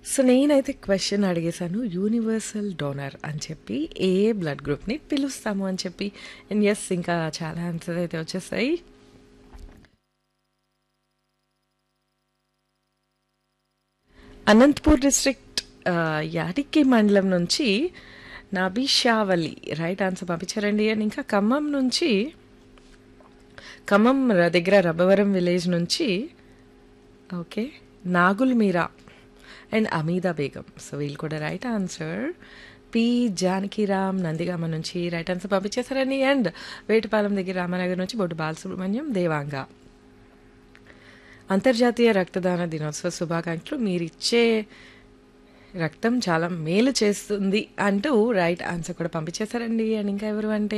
so నేనైతే question అడిగేశాను universal donor అని చెప్పి ఏ బ్లడ్ గ్రూప్ని పిలుస్తాము అని చెప్పి అండ్ ఎస్ ఇంకా చాలా ఆన్సర్ అయితే వచ్చేస్తాయి అనంతపూర్ డిస్ట్రిక్ట్ యాడికి మండలం నుంచి నబిషావలి రైట్ ఆన్సర్ పంపించారండి అండ్ ఇంకా ఖమ్మం నుంచి ఖమ్మం ర- దగ్గర రబ్బవరం విలేజ్ నుంచి okay Nagul Meera and Ameeda Begum so వీళ్ళు కూడా right answer P Janakiram Nandigama నుంచి రైట్ ఆన్సర్ పంపించేశారని అండ్ వేటిపాలెం దగ్గర రామనగర్ నుంచి బొడ్డు బాలసుబ్రహ్మణ్యం దేవాంగ అంతర్జాతీయ రక్తదాన దినోత్సవ శుభాకాంక్షలు మీరిచ్చే రక్తం చాలా మేలు చేస్తుంది అంటూ రైట్ ఆన్సర్ కూడా పంపించేశారండి అండ్ ఇంకా ఎవరు అంటే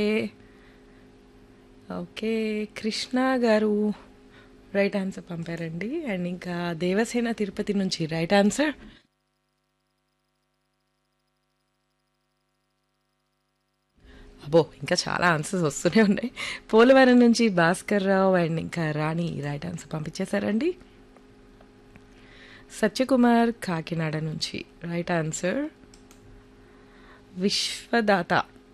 ఓకే కృష్ణ గారు రైట్ ఆన్సర్ పంపారండి అండ్ ఇంకా దేవసేన తిరుపతి నుంచి రైట్ ఆన్సర్ అబ్బో ఇంకా చాలా ఆన్సర్స్ వస్తూనే ఉన్నాయి పోలవరం నుంచి భాస్కర్ రావు అండ్ ఇంకా రాణి రైట్ ఆన్సర్ పంపించేశారండి సత్యకుమార్ కాకినాడ నుంచి right answer Vishwadata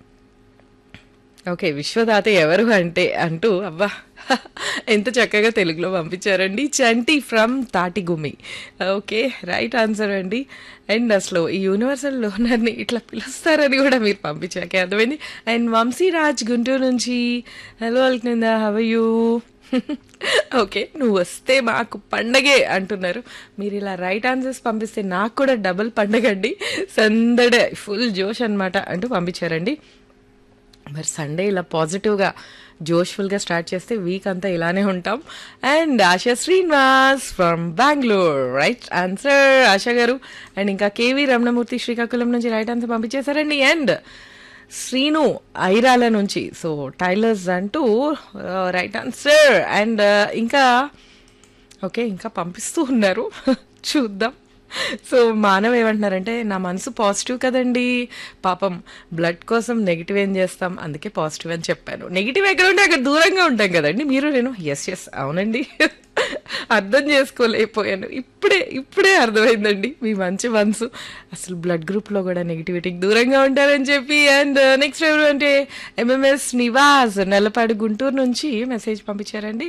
okay Vishwadata ఎవరు అంటే అంటూ అబ్బా ఎంత చక్కగా తెలుగులో పంపించారండి Chanti from Tatigummi okay right answer అండి అండ్ అసలు ఈ యూనివర్సల్ లోనర్ని ఇట్లా పిలుస్తారని కూడా మీరు పంపించాకే అర్థమైంది అండ్ వంశీరాజ్ గుంటూరు నుంచి హలో అల్కింద హవ్ యూ ఓకే నువ్వు వస్తే మాకు పండగే అంటున్నారు మీరు ఇలా రైట్ ఆన్సర్స్ పంపిస్తే నాకు కూడా డబుల్ పండగ అండి సందడే ఫుల్ జోష్ అన్నమాట అంటూ పంపించారండి మరి సండే ఇలా పాజిటివ్గా జోష్ఫుల్గా స్టార్ట్ చేస్తే వీక్ అంతా ఇలానే ఉంటాం and Asha Srinivas from Bengaluru right answer Asha garu and ఇంకా కేవీ రమణమూర్తి శ్రీకాకుళం నుంచి రైట్ ఆన్సర్ పంపించేశారండి అండ్ శ్రీను ఐరాల నుంచి సో టైలర్స్ అంటూ రైట్ ఆన్సర్ అండ్ ఇంకా ఓకే ఇంకా పంపిస్తూ ఉన్నారు చూద్దాం సో మానవ ఏమంటున్నారంటే నా మనసు పాజిటివ్ కదండి పాపం బ్లడ్ కోసం నెగిటివ్ ఏం చేస్తాం అందుకే పాజిటివ్ అని చెప్పాను నెగిటివ్ ఎక్కడ ఉంటే అక్కడ దూరంగా ఉంటాం కదండి మీరు నేను ఎస్ ఎస్ అవునండి అర్థం చేసుకోలేకపోయాను ఇప్పుడే ఇప్పుడే అర్థమైందండి మీ మంచి మనసు అసలు బ్లడ్ గ్రూప్లో కూడా నెగిటివిటీకి దూరంగా ఉంటారని చెప్పి అండ్ నెక్స్ట్ ఎవరు అంటే ఎంఎంఎస్ నివాస్ నెలపాడు గుంటూరు నుంచి మెసేజ్ పంపించారండి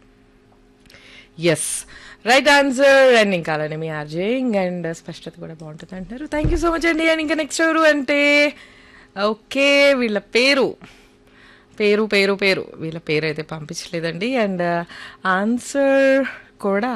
ఎస్ రైట్ ఆన్సర్ అండ్ ఇంకా అలానే మీ ఆర్జేయింగ్ అండ్ స్పష్టత కూడా బాగుంటుంది అంటున్నారు థ్యాంక్ యూ సో మచ్ అండి అండ్ ఇంకా నెక్స్ట్ ఎవరు అంటే ఓకే వీళ్ళ పేరు పేరు పేరు పేరు వీళ్ళ పేరు అయితే పంపించలేదండి అండ్ ఆన్సర్ కూడా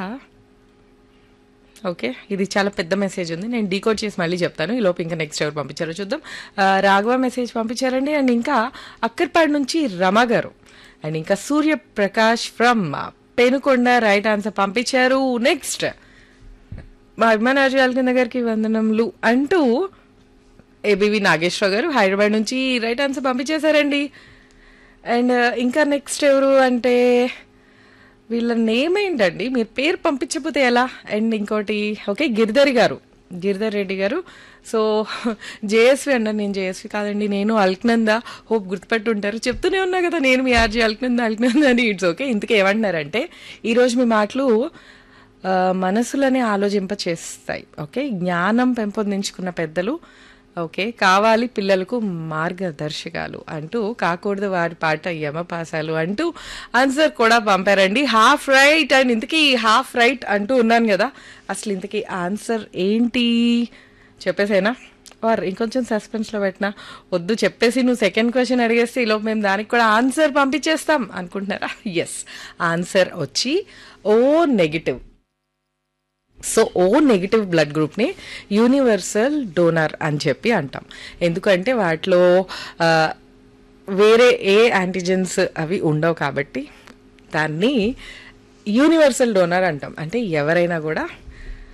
ఓకే ఇది చాలా పెద్ద మెసేజ్ ఉంది నేను డీకోడ్ చేసి మళ్ళీ చెప్తాను ఈ లోపు ఇంకా నెక్స్ట్ ఎవరు పంపించారో చూద్దాం ఆ, రాఘవ మెసేజ్ పంపించారండి అండ్ ఇంకా అక్కర్పాడు నుంచి రమ గారు అండ్ ఇంకా Suryaprakash from Penukonda right answer పంపించారు నెక్స్ట్ మా అభిమానాజు కింద గారికి వందనములు అంటూ ఏబివి నాగేశ్వర గారు హైదరాబాద్ నుంచి రైట్ ఆన్సర్ పంపించేశారండి అండ్ ఇంకా నెక్స్ట్ ఎవరు అంటే వీళ్ళ నేమ్ ఏంటండి మీరు పేరు పంపించకపోతే ఎలా అండ్ ఇంకోటి ఓకే గిరిధర్ గారు గిరిధర్ రెడ్డి గారు సో జేఎస్వి అండి నేను జేఎస్వి కాదండి నేను అల్క్నంద హోప్ గుర్తుపెట్టి ఉంటారు చెప్తూనే ఉన్నా కదా నేను మీ ఆర్జీ అల్క్నంద అల్క్నంద అని ఇట్స్ ఓకే ఇంతకీ ఏమంటున్నారంటే ఈరోజు మీ మాటలు ఆ, మనసులని ఆలోచింప చేస్తాయి ఓకే జ్ఞానం పెంపొందించుకున్న పెద్దలు ఓకే కావాలి పిల్లలకు మార్గదర్శకాలు అంటూ కాకూడదు వారి పాట యమపాసాలు అంటూ ఆన్సర్ కూడా పంపారండి హాఫ్ రైట్ అండ్ ఇంతకీ హాఫ్ రైట్ అంటూ ఉన్నాను కదా అసలు ఇంతకీ ఆన్సర్ ఏంటి చెప్పేసేనా వారు ఇంకొంచెం సస్పెన్స్లో పెట్టినా వద్దు చెప్పేసి నువ్వు సెకండ్ క్వశ్చన్ అడిగేస్తే ఈలోపు మేము దానికి కూడా ఆన్సర్ పంపించేస్తాం అనుకుంటున్నారా ఎస్ ఆన్సర్ వచ్చి O negative so O negative blood గ్రూప్ని యూనివర్సల్ డోనర్ అని చెప్పి అంటాం ఎందుకంటే వాటిలో ఆ, వేరే ఏ యాంటీజెన్స్ అవి ఉండవు కాబట్టి దాన్ని యూనివర్సల్ డోనర్ అంటాం అంటే ఎవరైనా కూడా